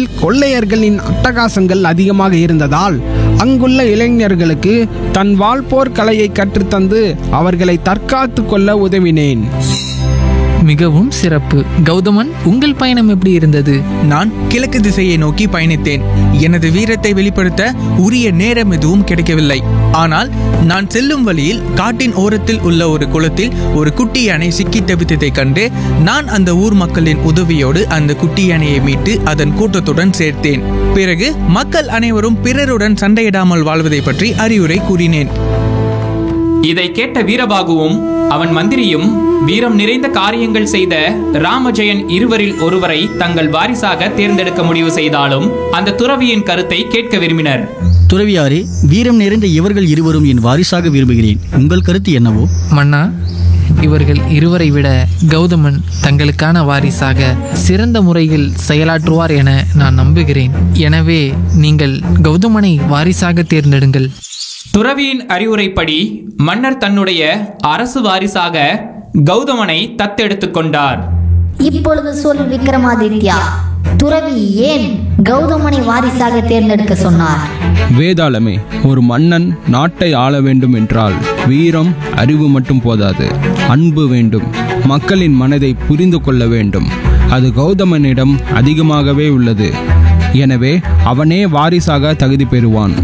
பகுதிகளில் கொள்ளையர்களின் அட்டகாசங்கள் அதிகமாக இருந்ததால் அங்குள்ள இளைஞர்களுக்கு தன் வாழ்போர் கலையை கற்றுத்தந்து அவர்களை தற்காத்து கொள்ள உதவினேன் மிகவும் சிறப்பு கௌதமன் உங்கள் பயணம் எப்படி இருந்தது நான் கிழக்கு திசையை நோக்கி பயணித்தேன் எனது வீரத்தை வெளிப்படுத்த உரிய நேரம் எதுவும் கிடைக்கவில்லை ஆனால் நான் செல்லும் வழியில் காட்டின் ஓரத்தில் உள்ள ஒரு குளத்தில் ஒரு குட்டி யானை சிக்கி தவித்ததைக் கண்டு நான் அந்த ஊர் மக்களின் உதவியோடு அந்த குட்டி யானையை மீட்டு அதன் கூட்டத்துடன் சேர்த்தேன் பிறகு மக்கள் அனைவரும் பிறருடன் சண்டையிடாமல் வாழ்வதை பற்றி அறிவுரை கூறினேன் இதை கேட்ட வீரபாகுவும் அவன் மந்திரியும் வீரம் நிறைந்த காரியங்கள் செய்த ராமஜெயன் இருவரில் ஒருவரை தங்கள் வாரிசாக தேர்ந்தெடுக்க முடிவு செய்தாலும் அந்த துறவியின் கருத்தை கேட்க விரும்பினர் துறவியாரே வீரம் நிறைந்த இவர்கள் இருவரும் என் வாரிசாக விரும்புகிறேன் உங்கள் கருத்து என்னவோ மன்னா இவர்கள் இருவரை விட கௌதமன் தங்களுக்கான வாரிசாக சிறந்த முறையில் செயலாற்றுவார் என நான் நம்புகிறேன் எனவே நீங்கள் கௌதமனை வாரிசாக தேர்ந்தெடுங்கள் துறவியின் அறிவுரைப்படி மன்னர் தன்னுடைய அரசு வாரிசாக கௌதமனை தத்தெடுத்துக் கொண்டார் இப்பொழுது சொல் விக்ரமாதித்யா துறவி ஏன் கௌதமனை வாரிசாக தேர்ந்தெடுக்க சொன்னார் வேதாளமே ஒரு மன்னன் நாட்டை ஆள வேண்டும் என்றால் வீரம் அறிவு மட்டும் போதாது அன்பு வேண்டும் மக்களின் மனதை புரிந்து கொள்ள வேண்டும் அது கௌதமனிடம் அதிகமாகவே உள்ளது எனவே அவனே வாரிசாக தகுதி பெறுவான்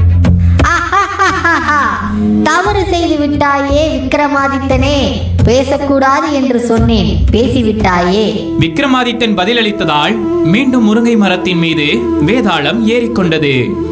தவறு செய்து விட்டாயே விக்ரமாதித்தனே பேசக்கூடாது என்று சொன்னேன் பேசிவிட்டாயே விக்ரமாதித்தன் பதிலளித்ததால் மீண்டும் முருங்கை மரத்தின் மீது வேதாளம் ஏறிக்கொண்டது